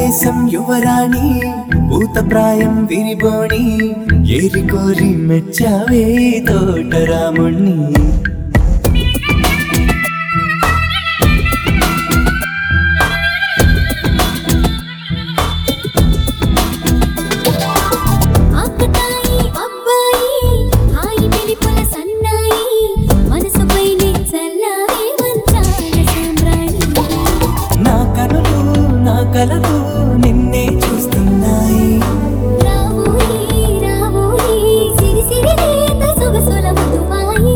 దేశం యువరాణి భూతప్రాయం విరిబోణి ఏరి కోరి మెచ్చావే తోటరాముణ్ణి ఆకతాయి అబ్బాయి హాయి వెలిపుల సన్నాయి మనసుపైనే చల్లారే వంచాల సామ్రాణి నా కనులు నా కలలు నిన్నే చూస్తున్నాయి రావోయి రావోయి సిరి సిరి లేత సొగసుల మధుమాయి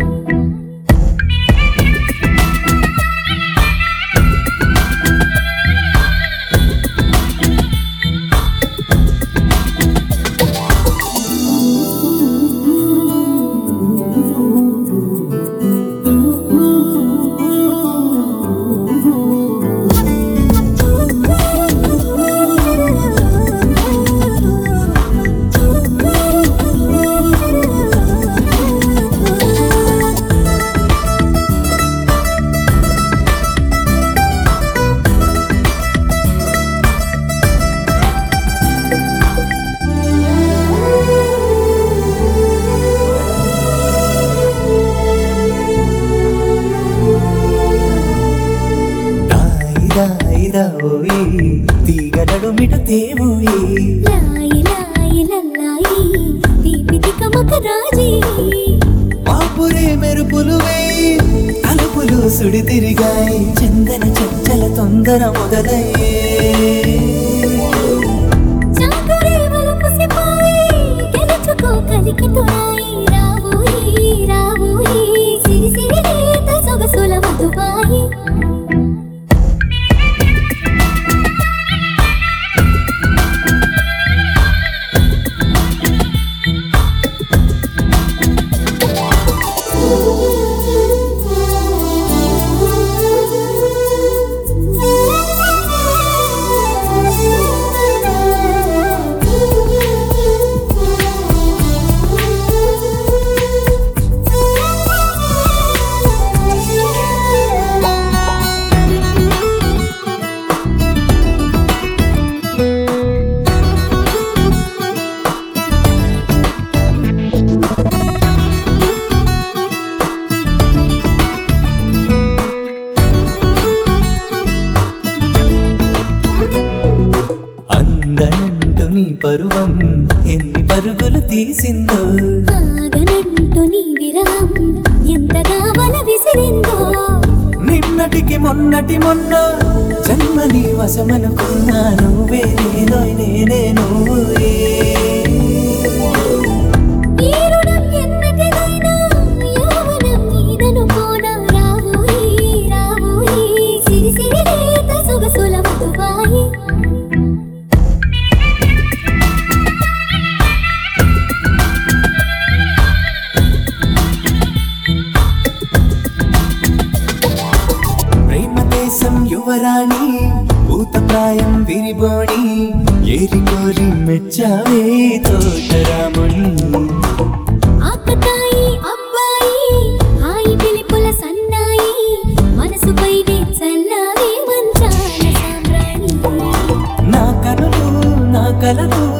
దాయి దాయి దాయి తీగలడు మిట తేవోయి లాయి లాయి లల్లాయి తీపి తికమక రాజీ పాపురే మెరుపులు వేయి అలుపులు సుడి తిరిగాయి చందన చంచల తొందర మొదలయ్యే చాకురే వలపు సిపాయి గెలుచుకో కలికి తోడాయి రావోయి రావోయి సిరి సిరి లేత సొగసుల మధుబాయి అందనంటు నీ పరువం ఎన్ని పరుగులు తీసిందో ఆగనంటూ నీ విరహం ఎంతగా వల విసిరిందో నిన్నటికి మొన్నటి మొన్న జన్మని వశమనుకున్నా నువ్వే నేనో నేనే నువ్వే ఈ రుణం ఎన్నటిదైనా యౌవనం నీదనుకోనా రావోయి రావోయి సిరి సిరి లేత సొగసుల మధుబాయి ప్రేమ దేశం యువరాణి భూతప్రాయం విరిబోణి ఏరి కోరి మెచ్చావే తోటరాముణ్ణి ఆకతాయి అబ్బాయి హాయి పిలుపుల సన్నాయి మనసుపైనే చల్లారే వంచాల సామ్రాణి నా కనులు నా కలలు